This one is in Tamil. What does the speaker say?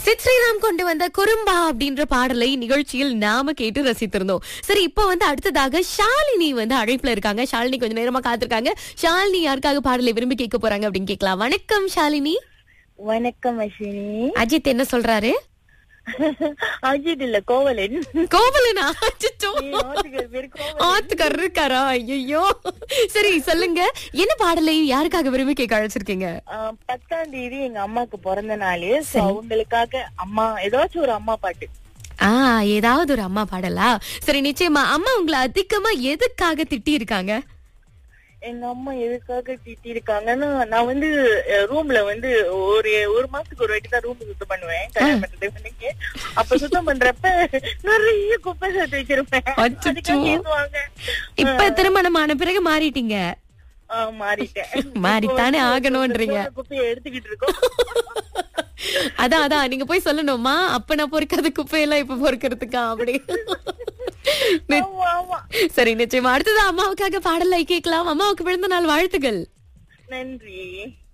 சித் ஸ்ரீராம் கொண்டு வந்த குறும்பா அப்படின்ற பாடலை நிகழ்ச்சியில் நாம கேட்டு ரசித்திருந்தோம் சரி இப்போ வந்து அடுத்ததாக ஷாலினி வந்து அழைப்புல இருக்காங்க ஷாலினி கொஞ்ச நேரமா காத்திருக்காங்க ஷாலினி யாருக்காக பாடலை விரும்பி கேட்க போறாங்க அப்படின்னு கேட்கலாம் வணக்கம் ஷாலினி வணக்கம் அஸ்வினி அஜித் என்ன சொல்றாரு அஜித் இல்ல கோவலன் கோவலனா அச்சச்சோ. ஏய், ஆத்துக்கார் பேரு கோவலன். ஆத்துக்கார் இருக்காரா ஐயோ சரி சொல்லுங்க என்ன பாடலை யாருக்காக விரும்பி கேட்க அழைச்சிருக்கீங்க ஆ, பத்தாம் தேதி எங்க அம்மாக்கு பிறந்த நாள் சோ அவங்களுக்காக அம்மா ஏதாச்சும் ஒரு அம்மா பாட்டு ஆ ஏதாவது ஒரு அம்மா பாடலா சரி நிச்சயமா அம்மா உங்களை அதிகமா எதுக்காக திட்டி இருக்காங்க எங்க அம்மா எதுக்காக திட்டி இருக்காங்கன்னா நான் வந்து ரூம்ல வந்து ஒரு ஒரு மாசத்துக்கு ஒரு வாட்டி தான் ரூம் சுத்தம் பண்ணுவேன் கல்யாணம் பண்றது பண்ணிக்கு அப்ப சுத்தம் பண்றப்ப நிறைய குப்பை சேர்த்து வச்சிருப்பேன் அச்சச்சோ. அதுக்காக பேசுவாங்க இப்ப திருமணமான பிறகு மாறிட்டீங்க ஆ, மாறிட்டேன் மாறித்தானே இப்போ ஆகணும்ன்றீங்க. இந்த குப்பையை எடுத்துக்கிட்டு இருக்கோம் அதான் அதான் நீங்க போய் சொல்லணுமா அப்ப நான் பொறுக்காத குப்பையெல்லாம் இப்ப பொறுக்கிறதுக்கா அப்படி நி- ஆமா ஆமா சரி நிச்சயமா அடுத்தது அம்மாவுக்காக பாடலை கேட்கலாம் அம்மாவுக்கு பிறந்த நாள் வாழ்த்துக்கள் நன்றி